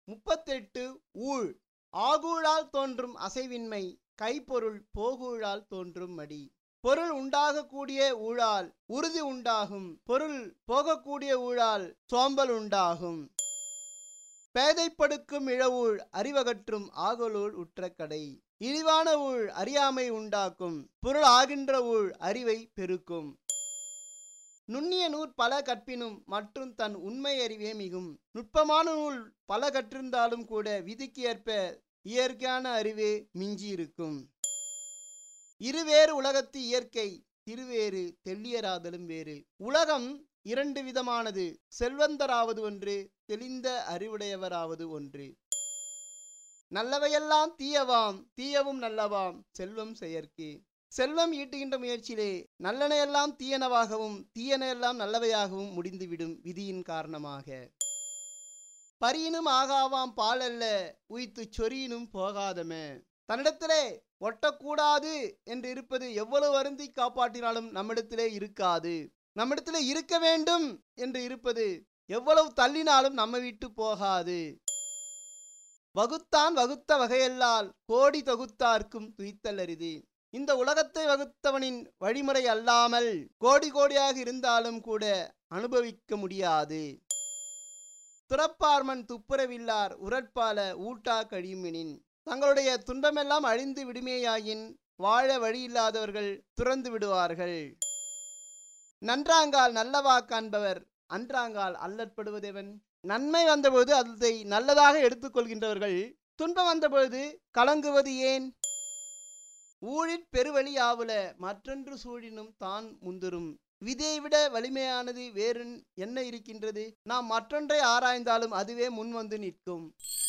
முப்பத்தெட்டு ஊழ் ஆகூழால் தோன்றும் அசைவின்மை கைப்பொருள் போகூழால் தோன்றும் மடி பொருள் உண்டாகக்கூடிய ஊழால் உறுதி உண்டாகும் பொருள் போகக்கூடிய ஊழால் சோம்பல் உண்டாகும் பேதைப்படுக்கும் இழவூழ் அறிவகற்றும் ஆகலூழ் உற்ற கடை இழிவான ஊழ் அறியாமை உண்டாக்கும் பொருள் ஆகின்ற ஊழ் அறிவை பெருக்கும் நுண்ணிய நூற் பல கற்பினும் மற்றும் தன் உண்மை அறிவே மிகும் நுட்பமான நூல் பல கற்றிருந்தாலும் கூட விதிக்கு ஏற்ப இயற்கையான அறிவே மிஞ்சி இருக்கும் இருவேறு உலகத்து இயற்கை திருவேறு தெள்ளியராதலும் வேறு உலகம் இரண்டு விதமானது செல்வந்தராவது ஒன்று தெளிந்த அறிவுடையவராவது ஒன்று நல்லவையெல்லாம் தீயவாம் தீயவும் நல்லவாம் செல்வம் செயற்கே செல்வம் ஈட்டுகின்ற முயற்சியிலே நல்லனையெல்லாம் தீயனவாகவும் தீயனையெல்லாம் நல்லவையாகவும் முடிந்துவிடும் விதியின் காரணமாக பரியினும் ஆகாவாம் பாலல்ல உய்த்துச் சொறியினும் போகாதமே தன்னிடத்திலே ஒட்டக்கூடாது என்று இருப்பது எவ்வளவு வருந்தி காப்பாற்றினாலும் நம்மிடத்திலே இருக்காது நம்மிடத்திலே இருக்க வேண்டும் என்று இருப்பது எவ்வளவு தள்ளினாலும் நம்ம விட்டு போகாது வகுத்தான் வகுத்த வகையல்லால் கோடி தொகுத்தார்க்கும் துய்த்தல் அரிது இந்த உலகத்தை வகுத்தவனின் வழிமுறை அல்லாமல் கோடி கோடியாக இருந்தாலும் கூட அனுபவிக்க முடியாது துறப்பார்மன் துப்புரவில்லார் உரட்பால ஊட்டா கழியுமெனின் தங்களுடைய துன்பமெல்லாம் அழிந்து விடுமேயாயின் வாழ வழியில்லாதவர்கள் துறந்து விடுவார்கள் நன்றாங்கால் நல்லவா காண்பவர் அன்றாங்கால் அல்லற்படுவதெவன் நன்மை வந்தபோது அதை நல்லதாக எடுத்துக்கொள்கின்றவர்கள் துன்பம் வந்தபோது கலங்குவது ஏன் ஊழிற் பெருவழி ஆவுல மற்றொன்று சூழினும் தான் முந்துரும் விதியை விட வலிமையானது வேறு என்ன இருக்கின்றது நாம் மற்றொன்றை ஆராய்ந்தாலும் அதுவே முன்வந்து நிற்கும்